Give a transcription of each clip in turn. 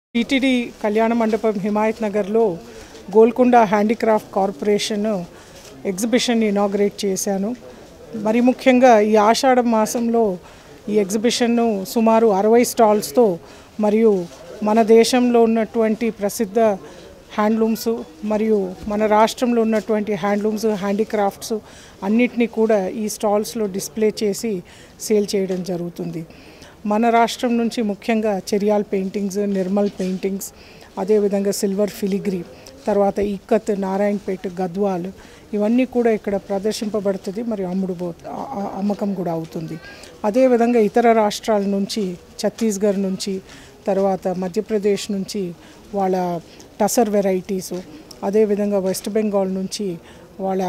TTD కళ్యాణ మండపం హిమాయత్ నగర్లో Golconda handicraft corporation exhibition inaugurate చేశాను మరి ముఖ్యంగా ఈ ఆషాఢ మాసంలో ఈ ఎగ్జిబిషన్ను సుమారు అరవై స్టాల్స్తో మరియు మన దేశంలో ఉన్నటువంటి ప్రసిద్ధ హ్యాండ్లూమ్స్ మరియు మన రాష్ట్రంలో ఉన్నటువంటి హ్యాండ్లూమ్స్ హ్యాండీక్రాఫ్ట్స్ అన్నిటినీ కూడా ఈ స్టాల్స్లో డిస్ప్లే చేసి సేల్ చేయడం జరుగుతుంది మన రాష్ట్రం నుంచి ముఖ్యంగా చెరియాల్ పెయింటింగ్స్ నిర్మల్ పెయింటింగ్స్ అదేవిధంగా సిల్వర్ ఫిలిగ్రీ తర్వాత ఇక్కత్ నారాయణపేట్ గద్వాల్ ఇవన్నీ కూడా ఇక్కడ ప్రదర్శింపబడుతుంది మరియు అమ్ముడు పో ఆ- ఆ- అమ్మకం కూడా అవుతుంది అదేవిధంగా ఇతర రాష్ట్రాల నుంచి ఛత్తీస్గఢ్ నుంచి తర్వాత మధ్యప్రదేశ్ నుంచి వాళ్ళ టసర్ వెరైటీసు అదేవిధంగా వెస్ట్ బెంగాల్ నుంచి వాళ్ళ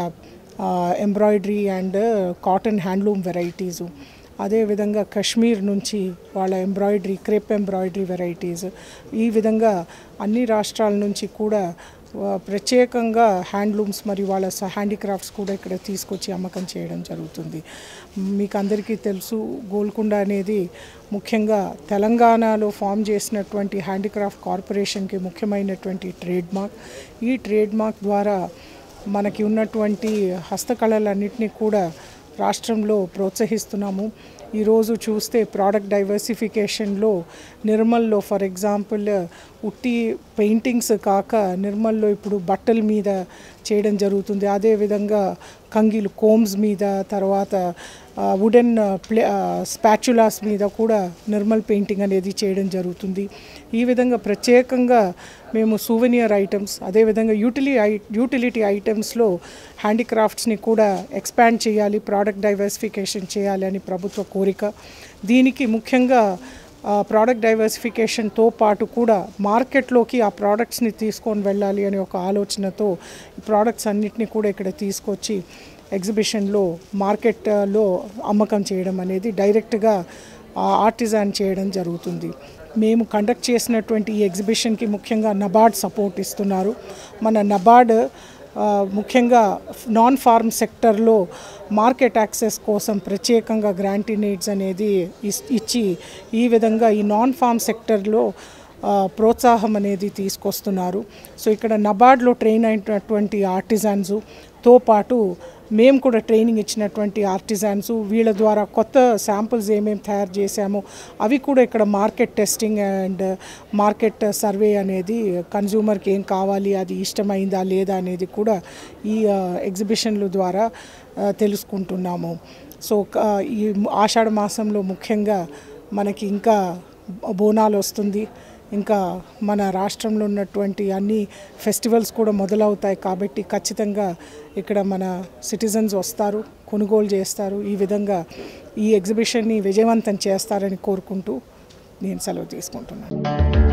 embroidery and cotton handloom varieties అదేవిధంగా కశ్మీర్ నుంచి వాళ్ళ ఎంబ్రాయిడరీ క్రేప్ ఎంబ్రాయిడరీ వెరైటీస్ ఈ విధంగా అన్ని రాష్ట్రాల నుంచి కూడా ఆ, ప్రత్యేకంగా హ్యాండ్లూమ్స్ మరియు వాళ్ళ హ్యాండీక్రాఫ్ట్స్ కూడా ఇక్కడ తీసుకొచ్చి అమ్మకం చేయడం జరుగుతుంది మీకు అందరికీ తెలుసు గోల్కొండ అనేది ముఖ్యంగా తెలంగాణలో ఫామ్ చేసినటువంటి హ్యాండీక్రాఫ్ట్ కార్పొరేషన్కి ముఖ్యమైనటువంటి ట్రేడ్ మార్క్ ఈ ట్రేడ్ మార్క్ ద్వారా మనకి ఉన్నటువంటి హస్తకళలన్నింటినీ కూడా రాష్ట్రంలో ప్రోత్సహిస్తున్నాము ఈరోజు చూస్తే ప్రోడక్ట్ డైవర్సిఫికేషన్లో నిర్మల్లో ఫర్ ఎగ్జాంపుల్ ఉట్టి పెయింటింగ్స్ కాక నిర్మల్లో ఇప్పుడు బట్టల మీద చేయడం జరుగుతుంది అదేవిధంగా కంగిలు కోమ్స్ మీద తర్వాత వుడెన్ ప్లే స్పాచులాస్ మీద కూడా నిర్మల్ పెయింటింగ్ అనేది చేయడం జరుగుతుంది ఈ విధంగా ప్రత్యేకంగా మేము సూవెనియర్ ఐటమ్స్ అదేవిధంగా యూటిలి ఐ యూటిలిటీ ఐటమ్స్లో హ్యాండీక్రాఫ్ట్స్ని కూడా ఎక్స్పాండ్ చేయాలి ప్రోడక్ట్ డైవర్సిఫికేషన్ చేయాలి అని ప్రభుత్వ కోరిక దీనికి ముఖ్యంగా ప్రోడక్ట్ డైవర్సిఫికేషన్తో పాటు కూడా మార్కెట్లోకి ఆ ప్రోడక్ట్స్ని తీసుకొని వెళ్ళాలి అనే ఒక ఆలోచనతో ఈ ప్రోడక్ట్స్ అన్నిటిని కూడా ఇక్కడ తీసుకొచ్చి ఎగ్జిబిషన్లో మార్కెట్లో అమ్మకం చేయడం అనేది డైరెక్ట్గా ఆర్టిజాన్ చేయడం జరుగుతుంది మేము కండక్ట్ చేసినటువంటి ఈ ఎగ్జిబిషన్కి ముఖ్యంగా నబార్డ్ సపోర్ట్ ఇస్తున్నారు మన నబార్డ్ ఆ, ముఖ్యంగా నాన్ ఫార్మ్ సెక్టర్లో మార్కెట్ యాక్సెస్ కోసం ప్రత్యేకంగా గ్రాంటీ నీడ్స్ అనేది ఇస్- ఇచ్చి ఈ విధంగా ఈ నాన్ ఫార్మ్ సెక్టర్లో ఆ, ప్రోత్సాహం అనేది తీసుకొస్తున్నారు సో ఇక్కడ నబార్డ్లో ట్రైన్ అయినటువంటి ఆర్టిజాన్స్ తో పాటు మేము కూడా ట్రైనింగ్ ఇచ్చినటువంటి ఆర్టిజాన్స్ వీళ్ళ ద్వారా కొత్త శాంపుల్స్ ఏమేమి తయారు చేశామో అవి కూడా ఇక్కడ market testing and market survey అనేది కన్జ్యూమర్కి ఏం కావాలి అది ఇష్టమైందా లేదా అనేది కూడా ఈ ఎగ్జిబిషన్ల ద్వారా ఆ, తెలుసుకుంటున్నాము సో క- ఈ ఆషాఢ మాసంలో ముఖ్యంగా మనకి ఇంకా బోనాలు వస్తుంది ఇంకా మన రాష్ట్రంలో ఉన్నటువంటి అన్ని ఫెస్టివల్స్ కూడా మొదలవుతాయి కాబట్టి ఖచ్చితంగా ఇక్కడ మన సిటిజన్స్ వస్తారు కొనుగోలు చేస్తారు ఈ విధంగా ఈ ఎగ్జిబిషన్ని విజయవంతం చేస్తారని కోరుకుంటూ నేను సెలవు తీసుకుంటున్నాను